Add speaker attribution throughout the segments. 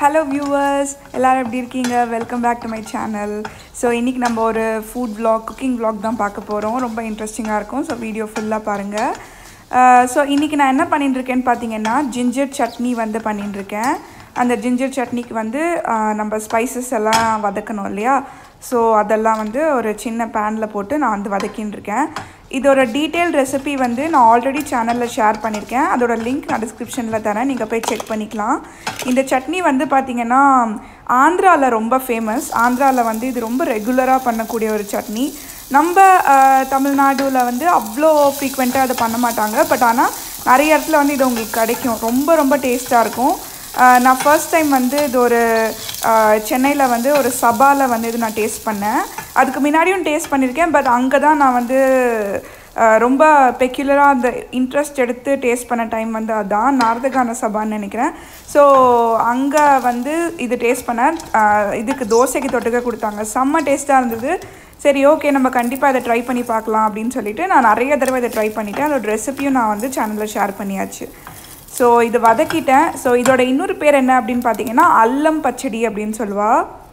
Speaker 1: hello viewers எல்லாரும் எப்படி இருக்கீங்க welcome back to my channel so இன்றைக்கி நம்ம ஒரு ஃபுட் vlog குக்கிங் vlog தான் பார்க்க போகிறோம் ரொம்ப இன்ட்ரெஸ்டிங்காக இருக்கும் ஸோ வீடியோ ஃபுல்லாக பாருங்கள் ஸோ இன்றைக்கி நான் என்ன பண்ணிட்டு இருக்கேன்னு பார்த்தீங்கன்னா ஜிஞ்சர் சட்னி வந்து பண்ணிட்டு இருக்கேன் அந்த ஜிஞ்சர் சட்னிக்கு வந்து ஆஹ், நம்ம ஸ்பைசஸ் எல்லாம் வதக்கணும் இல்லையா ஸோ அதெல்லாம் வந்து ஒரு சின்ன பேனில் போட்டு நான் வந்து வதக்கின்னு இருக்கேன் இதோட டீட்டெயில் ரெசிபி வந்து நான் ஆல்ரெடி சேனலில் ஷேர் பண்ணியிருக்கேன் அதோட லிங்க் நான் டிஸ்கிரிப்ஷனில் தரேன் நீங்கள் போய் செக் பண்ணிக்கலாம் இந்த சட்னி வந்து பார்த்திங்கன்னா ஆந்திராவில் ரொம்ப ஃபேமஸ் ஆந்திராவில் வந்து இது ரொம்ப ரெகுலராக பண்ணக்கூடிய ஒரு சட்னி நம்ம ஆஹ், தமிழ்நாடுல வந்து அவ்வளோ ஃப்ரீக்வெண்ட்டாக அதை பண்ண மாட்டாங்க பட் ஆனால் நிறைய இடத்துல வந்து இது உங்களுக்கு கிடைக்கும் ரொம்ப ரொம்ப டேஸ்ட்டாக இருக்கும் ஆஹ் நான் ஃபர்ஸ்ட் டைம் வந்து இது ஒரு சென்னையில் வந்து ஒரு சபாவில் வந்து இது நான் டேஸ்ட் பண்ணேன் அதுக்கு முன்னாடியும் டேஸ்ட் பண்ணியிருக்கேன் பட் அங்கே தான் நான் வந்து ஆஹ் ரொம்ப பெக்யுலராக அந்த இன்ட்ரெஸ்ட் எடுத்து டேஸ்ட் பண்ண டைம் வந்து அதான் நாரதகான சபான்னு நினைக்கிறேன் ஸோ அங்கே வந்து இது டேஸ்ட் பண்ணேன் ஆஹ் இதுக்கு தோசைக்கு தொட்டுக்க கொடுத்தாங்க செம்ம டேஸ்ட்டாக இருந்தது சரி ஓகே நம்ம கண்டிப்பாக இதை ட்ரை பண்ணி பார்க்கலாம் அப்படின்னு சொல்லிட்டு நான் நிறைய தடவை இதை ட்ரை பண்ணிட்டேன் அதோட ரெசிபியும் நான் வந்து சேனலில் ஷேர் பண்ணியாச்சு ஸோ இது வதக்கிட்டேன் ஸோ இதோட இன்னொரு பேர் என்ன அப்படின்னு பார்த்தீங்கன்னா அல்லம் பச்சடி அப்படின்னு சொல்லுவா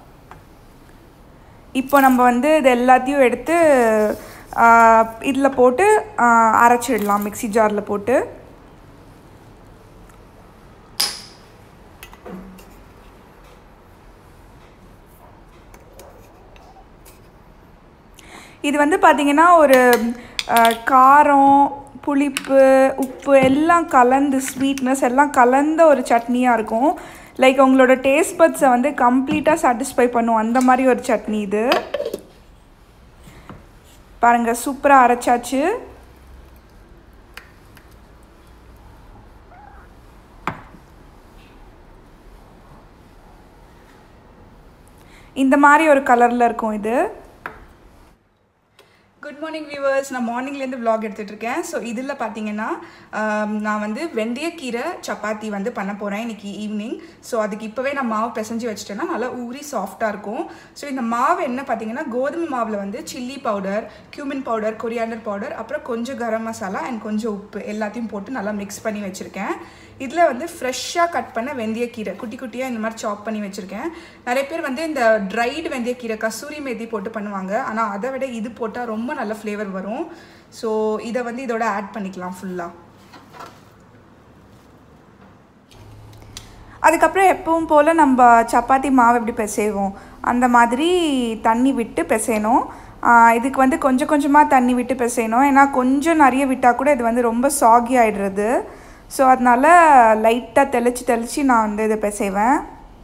Speaker 1: இப்போ நம்ம வந்து இது எல்லாத்தையும் எடுத்து இதில் போட்டு ஆஹ், அரைச்சிடலாம் மிக்ஸி ஜாரில் போட்டு இது வந்து பார்த்திங்கன்னா ஒரு அஹ், காரம் புளிப்பு உப்பு எல்லாம் கலந்து ஸ்வீட்னஸ் எல்லாம் கலந்த ஒரு சட்னியாக இருக்கும் லைக் உங்களோட டேஸ்ட் பட்ஸை வந்து கம்ப்ளீட்டாக சாட்டிஸ்ஃபை பண்ணும் அந்த மாதிரி ஒரு சட்னி இது பாருங்கள் சூப்பராக அரைச்சாச்சு இந்த மாதிரி ஒரு கலரில் இருக்கும் இது குட் மார்னிங் வியூவர்ஸ் நான் மார்னிங்லேருந்து vlog எடுத்துகிட்டு இருக்கேன் ஸோ இதில் பார்த்தீங்கன்னா ஆம், நான் வந்து வெந்தயக்கீரை சப்பாத்தி வந்து பண்ண போகிறேன் இன்னைக்கு ஈவினிங் ஸோ அதுக்கு இப்போவே நான் மாவு பிசைஞ்சு வச்சுட்டேன்னா நல்லா ஊறி சாஃப்டாக இருக்கும் ஸோ இந்த மாவு என்ன பார்த்தீங்கன்னா கோதுமை மாவில் வந்து chilli powder cumin powder coriander powder அப்புறம் கொஞ்சம் கரம் மசாலா அண்ட் கொஞ்சம் உப்பு எல்லாத்தையும் போட்டு நல்லா மிக்ஸ் பண்ணி வச்சுருக்கேன் இதில் வந்து ஃப்ரெஷ்ஷாக கட் பண்ண வெந்தயக்கீரை குட்டி குட்டியாக இந்த மாதிரி சாப் பண்ணி வச்சுருக்கேன் நிறைய பேர் வந்து இந்த ட்ரைடு வெந்தயக்கீரை கசூரி மேத்தி போட்டு பண்ணுவாங்க ஆனால் அதை விட இது போட்டால் ரொம்ப நல்ல ஃப்ளேவர் வரும் ஸோ இதை வந்து இதோட ஆட் பண்ணிக்கலாம் ஃபுல்லாக அதுக்கப்புறம் எப்பவும் போல் நம்ம சப்பாத்தி மாவு எப்படி பிசைவோம் அந்த மாதிரி தண்ணி விட்டு பிசையணும் ஆஹ் இதுக்கு வந்து கொஞ்சம் கொஞ்சமாக தண்ணி விட்டு பிசையணும் ஏன்னா கொஞ்சம் நிறைய விட்டால் கூட இது வந்து ரொம்ப சாகி ஆகிடுறது ஸோ அதனால் லைட்டாக தெளித்து தெளித்து நான் வந்து இதை பிசைவேன்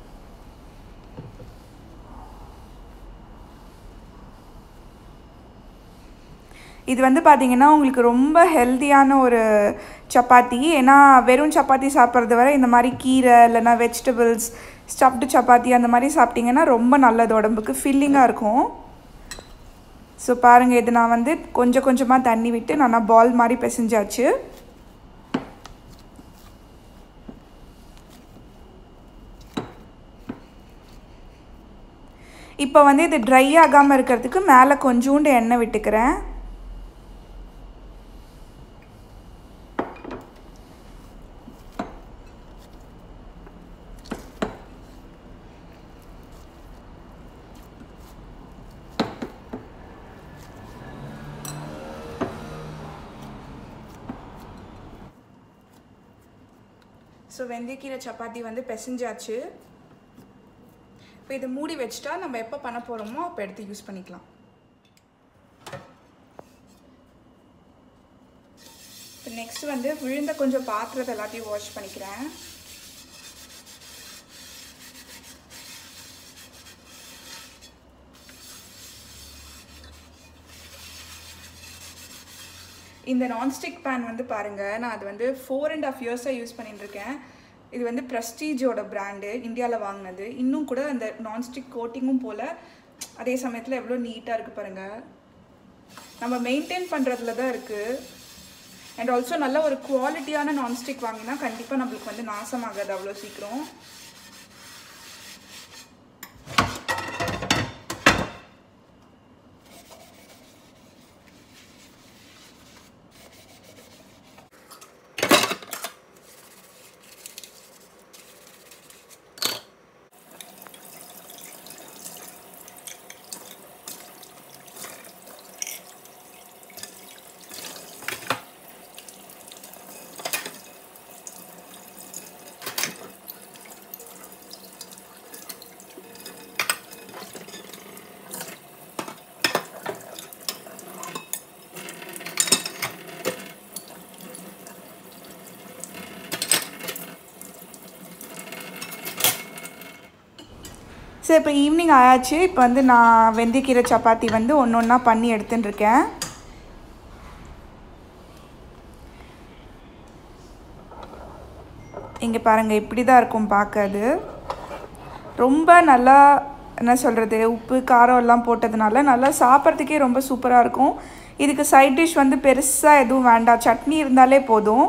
Speaker 1: இது வந்து பார்த்தீங்கன்னா உங்களுக்கு ரொம்ப ஹெல்த்தியான ஒரு சப்பாத்தி ஏன்னா வெறும் சப்பாத்தி சாப்பிட்றத விட இந்த மாதிரி கீரை இல்லைன்னா வெஜிடபிள்ஸ் ஸ்டஃப்டு சப்பாத்தி அந்த மாதிரி சாப்பிட்டிங்கன்னா ரொம்ப நல்லது உடம்புக்கு ஃபில்லிங்காக இருக்கும் ஸோ பாருங்கள் இது நான் வந்து கொஞ்சம் கொஞ்சமாக தண்ணி விட்டு நான் பால் மாதிரி பிசைஞ்சாச்சு இப்போ வந்து இது ட்ரை ஆகாமல் இருக்கிறதுக்கு மேலே கொஞ்சோண்டு எண்ணெய் விட்டுக்கிறேன் ஸோ வெந்தயக்கீரை சப்பாத்தி வந்து பிசைஞ்சாச்சு இப்போ இதை மூடி வச்சுட்டா நம்ம எப்போ பண்ண போகிறோமோ அப்போ எடுத்து யூஸ் பண்ணிக்கலாம் இப்போ நெக்ஸ்ட் வந்து விழுந்த கொஞ்சம் பாத்திரத்தை எல்லாத்தையும் வாஷ் பண்ணிக்கிறேன் இந்த நான்ஸ்டிக் பேன் வந்து பாருங்கள் நான் அது வந்து ஃபோர் அண்ட் ஆஃப் இயர்ஸாக யூஸ் பண்ணிட்டு இருக்கேன் இது வந்து ப்ரெஸ்டீஜோட பிராண்டு இந்தியாவில் வாங்கினது இன்னும் கூட அந்த நான்ஸ்டிக் கோட்டிங்கும் போல் அதே சமயத்தில் எவ்வளோ நீட்டாக இருக்குது பாருங்கள் நம்ம மெயின்டைன் பண்ணுறதுல தான் இருக்குது அண்ட் ஆல்சோ நல்ல ஒரு குவாலிட்டியான நான்ஸ்டிக் வாங்கினா கண்டிப்பாக நம்மளுக்கு வந்து நாசமாகாது அவ்வளோ சீக்கிரம் ஸோ இப்போ ஈவினிங் ஆயாச்சு இப்போ வந்து நான் வெந்தயக்கீரை சப்பாத்தி வந்து ஒன்று ஒன்றா பண்ணி எடுத்துன்னு இருக்கேன் இங்கே பாருங்கள் இப்படி தான் இருக்கும் பார்க்க அது ரொம்ப நல்லா என்ன சொல்கிறது உப்பு காரம் எல்லாம் போட்டதுனால நல்லா சாப்பிட்றதுக்கே ரொம்ப சூப்பராக இருக்கும் இதுக்கு சைட் டிஷ் வந்து பெருசாக எதுவும் வேண்டாம் சட்னி இருந்தாலே போதும்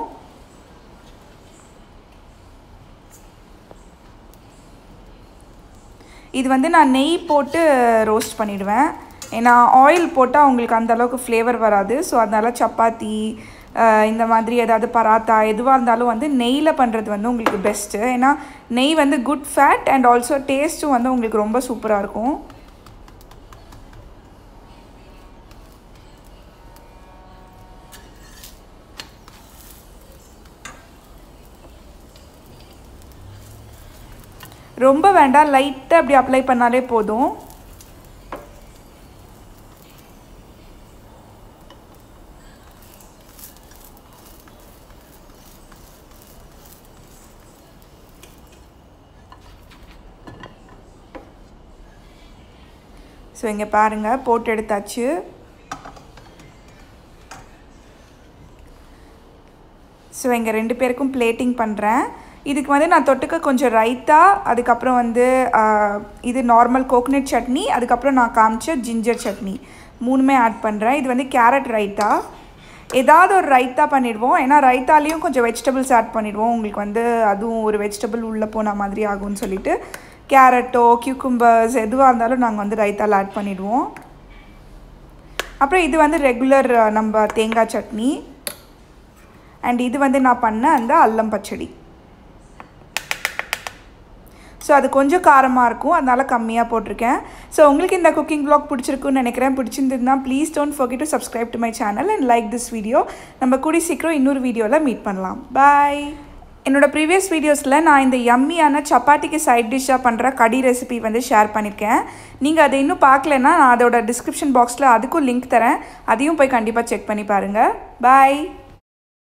Speaker 1: இது வந்து நான் நெய் போட்டு ரோஸ்ட் பண்ணிவிடுவேன் ஏன்னா ஆயில் போட்டால் உங்களுக்கு அந்த அளவுக்கு ஃப்ளேவர் வராது ஸோ அதனால் சப்பாத்தி இந்த மாதிரி ஏதாவது பராத்தா எதுவாக இருந்தாலும் வந்து நெய்யில் பண்ணுறது வந்து உங்களுக்கு பெஸ்ட்டு ஏன்னா நெய் வந்து குட் ஃபேட் அண்ட் ஆல்சோ டேஸ்ட்டும் வந்து உங்களுக்கு ரொம்ப சூப்பராக இருக்கும் ரொம்ப வேண்டாம் லைட்டாக அப்படி அப்ளை பண்ணாலே போதும் ஸோ இங்கே பாருங்கள் போட்டு எடுத்தாச்சு ஸோ இங்கே ரெண்டு பேருக்கும் பிளேட்டிங் பண்ணுறேன் இதுக்கு வந்து நான் தொட்டுக்க கொஞ்சம் ரைத்தா அதுக்கப்புறம் வந்து இது நார்மல் கோகனட் சட்னி அதுக்கப்புறம் நான் காமிச்ச ஜிஞ்சர் சட்னி மூணுமே ஆட் பண்ணுறேன் இது வந்து கேரட் ரைத்தா ஏதாவது ஒரு ரைத்தா பண்ணிடுவோம் ஏன்னா ரைத்தாலேயும் கொஞ்சம் வெஜிடபிள்ஸ் ஆட் பண்ணிடுவோம் உங்களுக்கு வந்து அதுவும் ஒரு வெஜிடபிள் உள்ளே போன மாதிரி ஆகும்னு சொல்லிட்டு கேரட்டோ கியூக்கும்பர்ஸ் எதுவாக இருந்தாலும் நாங்கள் வந்து ரைத்தால் ஆட் பண்ணிடுவோம் அப்புறம் இது வந்து ரெகுலர் நம்ம தேங்காய் சட்னி அண்ட் இது வந்து நான் பண்ண அந்த அல்லம் பச்சடி ஸோ அது கொஞ்சம் காரமாக இருக்கும் அதனால் கம்மியாக போட்டிருக்கேன் ஸோ உங்களுக்கு இந்த குக்கிங் ப்ளாக் பிடிச்சிருக்குன்னு நினைக்கிறேன் பிடிச்சிருந்ததுன்னா please don't forget to subscribe to my channel and like this video நம்ம கூடி சீக்கிரம் இன்னொரு வீடியோவில் மீட் பண்ணலாம் பாய் என்னோடய ப்ரீவியஸ் வீடியோஸில் நான் இந்த யம்மியான சப்பாத்திக்கு சைட் டிஷ்ஷாக பண்ணுற கடி ரெசிபி வந்து ஷேர் பண்ணியிருக்கேன் நீங்கள் அதை இன்னும் பார்க்கலன்னா நான் அதோட டிஸ்கிரிப்ஷன் பாக்ஸில் அதுக்கும் லிங்க் தரேன் அதையும் போய் கண்டிப்பாக செக் பண்ணி பாருங்கள் பாய்